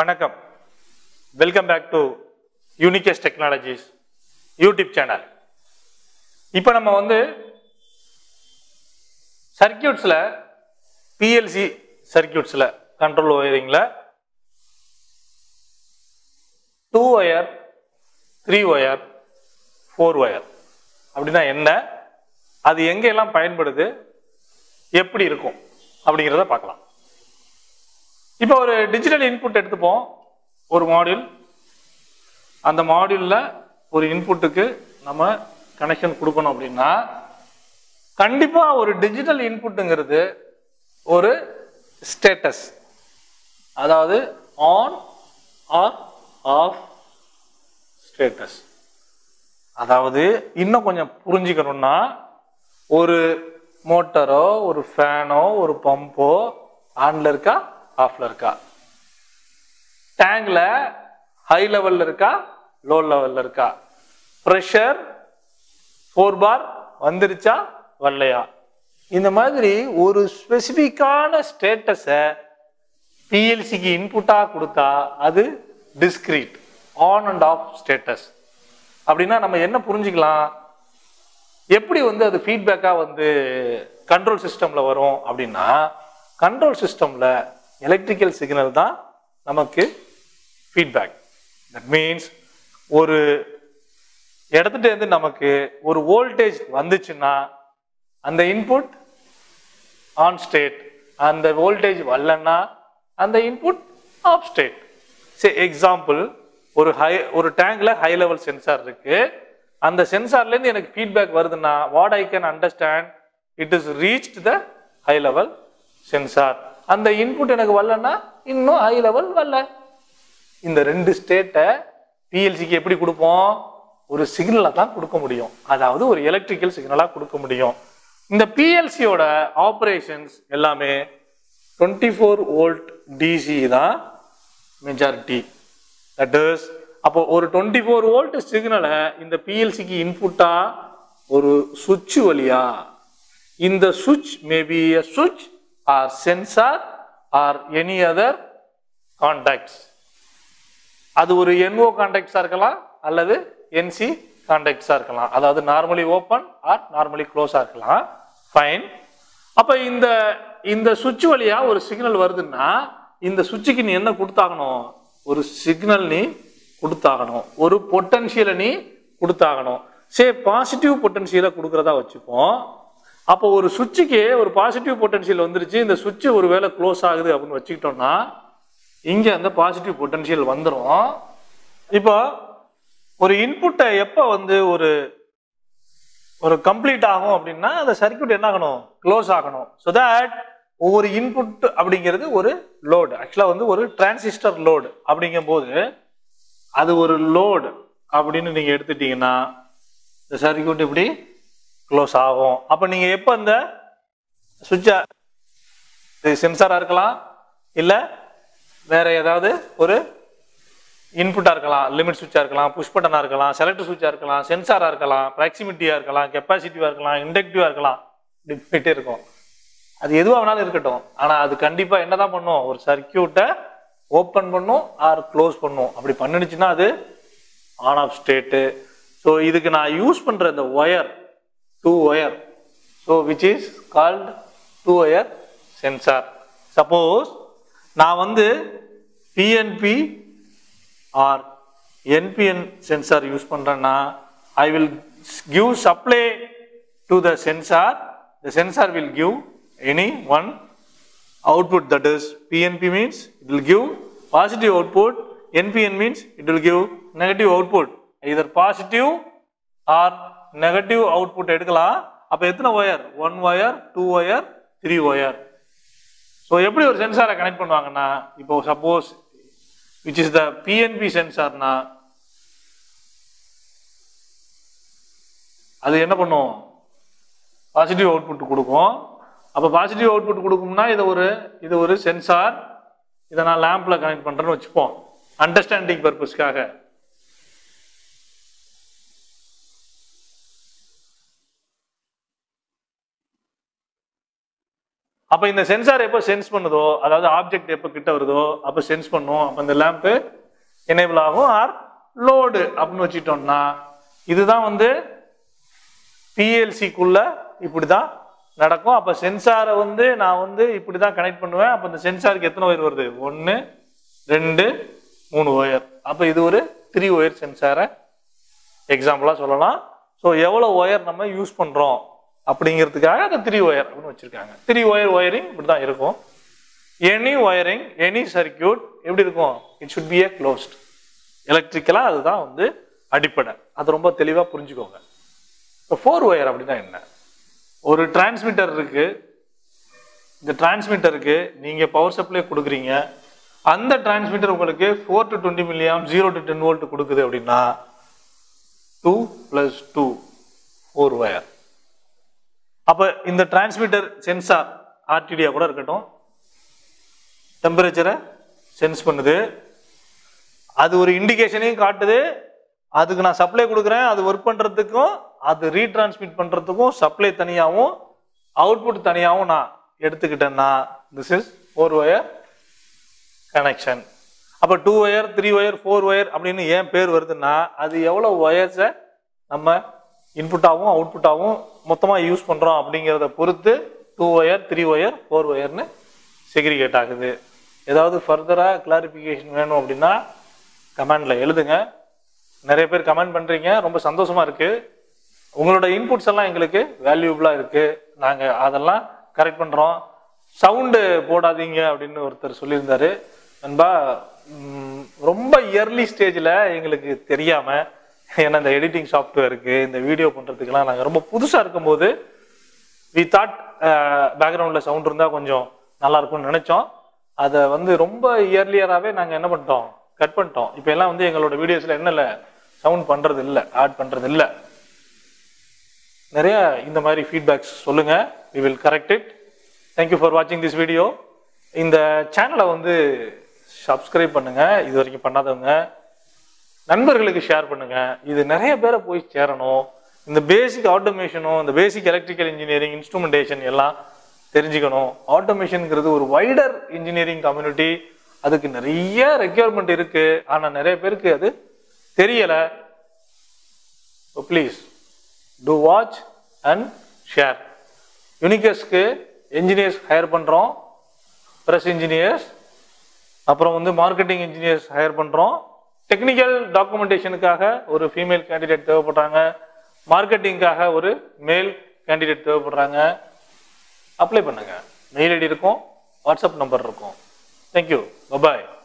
வணக்கம் welcome back to Unicase technologies YouTube channel இப்போ நம்ம வந்து சர்க்கியூட்ஸில் பிஎல்சி சர்க்கியூட்ஸில் கண்ட்ரோல் ஒயரிங்கில் two wire three wire four wire அப்படின்னா என்ன அது எங்கெல்லாம் பயன்படுது எப்படி இருக்கும் அப்படிங்கிறத பார்க்கலாம் இப்போ ஒரு டிஜிட்டல் இன்புட் எடுத்துப்போம் ஒரு மாடியூல் அந்த மாடியூலில் ஒரு இன்புட்டுக்கு நம்ம கனெக்ஷன் கொடுக்கணும் அப்படின்னா கண்டிப்பாக ஒரு டிஜிட்டல் இன்புட்டுங்கிறது ஒரு ஸ்டேட்டஸ் அதாவது ஆன் ஆர் ஆஃப் ஸ்டேட்டஸ் அதாவது இன்னும் கொஞ்சம் புரிஞ்சுக்கணும்னா ஒரு மோட்டரோ ஒரு ஃபேனோ ஒரு பம்போ ஆன்ல இருக்கா ஆஃப்ல இருக்கா டேங்க்ல ஹை லெவல்ல இருக்கா லோ லெவல்ல இருக்கா ப்ரெஷர் ஃபோர் பார் வந்துருச்சா வரலையா இந்த மாதிரி ஒரு ஸ்பெசிஃபிக்கான ஸ்டேட்டஸை பிஎல்சிக்கு இன்புட்டாக கொடுத்தா அது discrete on and off status அப்படின்னா நம்ம என்ன புரிஞ்சுக்கலாம் எப்படி வந்து அது ஃபீட்பேக்காக வந்து கண்ட்ரோல் சிஸ்டமில் வரும் அப்படின்னா கண்ட்ரோல் சிஸ்டமில் எலக்ட்ரிக்கல் சிக்னல் தான் நமக்கு ஃபீட்பேக் தட் மீன்ஸ் ஒரு இடத்துட்ட இருந்து நமக்கு ஒரு வோல்டேஜ் வந்துச்சுன்னா அந்த இன்புட் ஆன் ஸ்டேட் அந்த வோல்டேஜ் வரலன்னா அந்த இன்புட் ஆஃப் ஸ்டேட் சரி எக்ஸாம்பிள் ஒரு ஹை ஒரு டேங்க்ல ஹை லெவல் சென்சார் இருக்கு அந்த சென்சார்லேருந்து எனக்கு ஃபீட்பேக் வருதுன்னா what I can understand it is reached the high level sensor அந்த இன்புட் எனக்கு வரலன்னா இன்னும் ஹை லெவல் வரல இந்த ரெண்டு ஸ்டேட்டை பிஎல்சிக்கு எப்படி கொடுப்போம் ஒரு சிக்னலை தான் கொடுக்க முடியும் அதாவது ஒரு எலக்ட்ரிக்கல் சிக்னலாக கொடுக்க முடியும் இந்த பிஎல்சியோட ஆப்ரேஷன்ஸ் எல்லாமே டுவெண்ட்டி ஃபோர் வோல்ட் டிசி தான் மெஜாரிட்டி தட் இஸ் அப்போ ஒரு டுவெண்ட்டி ஃபோர் வோல்ட் சிக்னலை இந்த பிஎல்சிக்கு இன்புட்டா ஒரு சுவிட்ச் வழியா இந்த சுவிட்ச் மேபி எ சுவிட்ச் R sensor or any other contacts அது ஒரு என்ஓ கான்டாக்ட்ஸாக இருக்கலாம் அல்லது என்சி கான்டாக்ட்ஸாக இருக்கலாம் அதாவது நார்மலி ஓப்பன் ஆர் நார்மலி க்ளோஸாக இருக்கலாம் ஃபைன் அப்போ இந்த இந்த சுவிட்ச் வழியா ஒரு சிக்னல் வருதுன்னா இந்த சுவிட்சுக்கு நீ என்ன கொடுத்தாகணும் ஒரு சிக்னல் நீ கொடுத்தாகணும் ஒரு பொட்டன்ஷியலை நீ கொடுத்தாகணும் சரி பாசிட்டிவ் பொட்டன்ஷியலை கொடுக்குறதா வச்சுப்போம் அப்போ ஒரு சுவிட்சுக்கு ஒரு பாசிட்டிவ் பொட்டன்ஷியல் வந்துருச்சு இந்த சுவிட்ச் ஒரு வேளை க்ளோஸ் ஆகுது அப்படின்னு வச்சுக்கிட்டோம்னா இங்க அந்த பாசிட்டிவ் பொட்டன்ஷியல் வந்துடும் இப்போ ஒரு இன்புட்டை எப்போ வந்து ஒரு ஒரு கம்ப்ளீட் ஆகும் அப்படின்னா அந்த சர்க்கியூட் என்ன ஆகணும் க்ளோஸ் ஆகணும் ஸோ தட் ஒவ்வொரு இன்புட் அப்படிங்கிறது ஒரு லோடு ஆக்சுவலாக வந்து ஒரு டிரான்சிஸ்டர் லோடு அப்படிங்கும்போது அது ஒரு லோடு அப்படின்னு நீங்கள் எடுத்துட்டீங்கன்னா இந்த சர்க்கியூட் இப்படி க்ளோஸ் ஆகும் அப்போ நீங்கள் எப்போ இந்த சுவிட்சை சென்சாராக இருக்கலாம் இல்லை வேற ஏதாவது ஒரு இன்புட்டாக இருக்கலாம் லிமிட் சுவிட்சாக இருக்கலாம் புஷ் பட்டனாக இருக்கலாம் செலக்டர் சுவிட்சாக இருக்கலாம் சென்சாராக இருக்கலாம் ப்ராக்சிமிட்டியாக இருக்கலாம் கெப்பாசிட்டிவாக இருக்கலாம் இண்டக்டிவாக இருக்கலாம் இப்படி போயிட்டே இருக்கும் அது எதுவாக வேணாலும் இருக்கட்டும் ஆனால் அது கண்டிப்பாக என்ன தான் பண்ணும் ஒரு சர்க்கியூட்டை ஓப்பன் பண்ணும் ஆர் க்ளோஸ் பண்ணும் அப்படி பண்ணிடுச்சுன்னா அது ஆன் ஆஃப் ஸ்டேட்டு ஸோ இதுக்கு நான் யூஸ் பண்ணுற இந்த wire two wire so which is called two wire sensor suppose நான் வந்து PNP or NPN sensor use பண்ணுறேன்னா I will give supply to the sensor the sensor will give any one output that is PNP means it will give positive output NPN means it will give negative output either positive or negative output எடுக்கலாம் அப்போ எத்தனை wire one wire two wire three wire so எப்படி ஒரு சென்சாரை connect பண்ணுவாங்கன்னா இப்போ suppose which is the PNP சென்சார்னா அது என்ன பண்ணும் பாசிட்டிவ் அவுட்புட் கொடுக்கும் அப்போ பாசிட்டிவ் அவுட்புட் கொடுக்கும்னா இது ஒரு இது ஒரு சென்சார் இதை நான் லேம்ப்ல கனெக்ட் பண்றேன்னு வச்சுப்போம் அண்டர்ஸ்டாண்டிங் பர்பஸ்க்காக அப்ப இந்த சென்சார் எப்போ சென்ஸ் பண்ணுதோ அதாவது ஆப்ஜெக்ட் எப்போ கிட்ட வருதோ அப்போ சென்ஸ் பண்ணும் அப்போ இந்த லேம்ப்பு எனேபிள் ஆகும் ஆர் லோடு அப்படின்னு வச்சுட்டோம்னா இதுதான் வந்து பிஎல்சிக்குள்ள இப்படிதான் நடக்கும் அப்ப சென்சாரை வந்து நான் வந்து இப்படிதான் கனெக்ட் பண்ணுவேன் அப்ப இந்த சென்சாருக்கு எத்தனை ஒயர் வருது ஒன்னு ரெண்டு மூணு ஒயர் அப்ப இது ஒரு த்ரீ ஒயர் சென்சாரை எக்ஸாம்பிளா சொல்லலாம் ஸோ எவ்வளவு ஒயர் நம்ம யூஸ் பண்றோம் அப்படிங்கிறதுக்காக அந்த த்ரீ ஒயர் அப்படின்னு வச்சிருக்காங்க த்ரீ ஒயர் ஒயரிங் இப்படிதான் இருக்கும் எனி ஒயரிங் எனி சர்க்கியூட் எப்படி இருக்கும் it should be a closed எலக்ட்ரிக்கலா அதுதான் வந்து அடிப்படை அது ரொம்ப தெளிவா புரிஞ்சுக்கோங்க இப்போ ஃபோர் ஒயர் அப்படின்னா என்ன ஒரு டிரான்ஸ்மிட்டர் இருக்கு இந்த டிரான்ஸ்மிட்டருக்கு நீங்க பவர் சப்ளை கொடுக்குறீங்க அந்த டிரான்ஸ்மிட்டர் உங்களுக்கு four to twenty milliamp zero to ten volt கொடுக்குது அப்படின்னா two plus two four wire அப்ப இந்த டிரான்ஸ்மிட்டர் சென்சார் ஆர்டிடியா கூட இருக்கட்டும் டெம்பரேச்சரை சென்ஸ் பண்ணுது அது ஒரு இண்டிகேஷனையும் காட்டுது அதுக்கு நான் சப்ளை கொடுக்குறேன் அது ஒர்க் பண்றதுக்கும் அது ரீட்ரான்ஸ்மிட் பண்றதுக்கும் சப்ளை தனியாகவும் அவுட்புட் தனியாகவும் நான் எடுத்துக்கிட்டேன்னா this is four wire connection அப்போ two wire three wire four wire அப்படின்னு ஏன் பேர் வருதுன்னா அது எவ்வளோ ஒயர்ஸை நம்ம இன்புட்டாகவும் அவுட்புட்டாகவும் மொத்தமாக யூஸ் பண்ணுறோம் அப்படிங்கிறத பொறுத்து two wire three wire four ஒயர்னு செக்ரிகேட் ஆகுது ஏதாவது ஃபர்தராக கிளாரிஃபிகேஷன் வேணும் அப்படின்னா கமெண்டில் எழுதுங்க நிறைய பேர் கமெண்ட் பண்ணுறீங்க ரொம்ப சந்தோஷமா இருக்கு உங்களோட இன்புட்ஸ் எல்லாம் எங்களுக்கு வேல்யூபிளாக இருக்கு நாங்கள் அதெல்லாம் கரெக்ட் பண்ணுறோம் சவுண்டு போடாதீங்க அப்படின்னு ஒருத்தர் சொல்லியிருந்தாரு நண்பா ம், ரொம்ப இயர்லி ஸ்டேஜில் எங்களுக்கு தெரியாம ஏன்னா இந்த எடிட்டிங் சாஃப்ட்வேருக்கு இந்த வீடியோ பண்ணுறதுக்கெல்லாம் நாங்கள் ரொம்ப புதுசாக இருக்கும்போது வி தாட் பேக்ரவுண்டில் சவுண்ட் இருந்தால் கொஞ்சம் நல்லா இருக்கும்னு நினச்சோம் அதை வந்து ரொம்ப இயர்லியராகவே நாங்கள் என்ன பண்ணிட்டோம் கட் பண்ணிட்டோம் இப்போ எல்லாம் வந்து எங்களோட வீடியோஸில் என்ன இல்லை சவுண்ட் பண்ணுறது இல்லை ஆட் பண்ணுறது இல்லை நிறைய இந்த மாதிரி ஃபீட்பேக்ஸ் சொல்லுங்க we will correct it thank you for வாட்சிங் திஸ் வீடியோ இந்த சேனலை வந்து சப்ஸ்கிரைப் பண்ணுங்க இது வரைக்கும் பண்ணாதவங்க நண்பர்களுக்கு ஷேர் பண்ணுங்க இது நிறைய பேரை போய் சேரணும் இந்த பேசிக் ஆட்டோமேஷனும் இந்த பேசிக் எலக்ட்ரிக்கல் இன்ஜினியரிங் இன்ஸ்ட்ருமெண்டேஷன் எல்லாம் தெரிஞ்சுக்கணும் ஆட்டோமேஷனுங்கிறது ஒரு வைடர் இன்ஜினியரிங் கம்யூனிட்டி அதுக்கு நிறைய ரெக்யர்மெண்ட் இருக்கு ஆனா நிறைய பேருக்கு அது தெரியல please do watch and share யூனிகஸ்க்கு என்ஜினியர்ஸ் ஹையர் பண்ணுறோம் ப்ரெஸ் இன்ஜினியர்ஸ் அப்புறம் வந்து மார்க்கெட்டிங் இன்ஜினியர்ஸ் ஹையர் பண்ணுறோம் டெக்னிக்கல் டாக்குமெண்டேஷனுக்காக ஒரு ஃபீமேல் கேண்டிடேட் தேவைப்படுறாங்க மார்க்கெட்டிங்காக ஒரு மேல் கேண்டிடேட் தேவைப்படுறாங்க அப்ளை பண்ணுங்க மெயில் ஐடி இருக்கும் வாட்ஸ்அப் நம்பர் இருக்கும் தேங்க்யூ பபாய்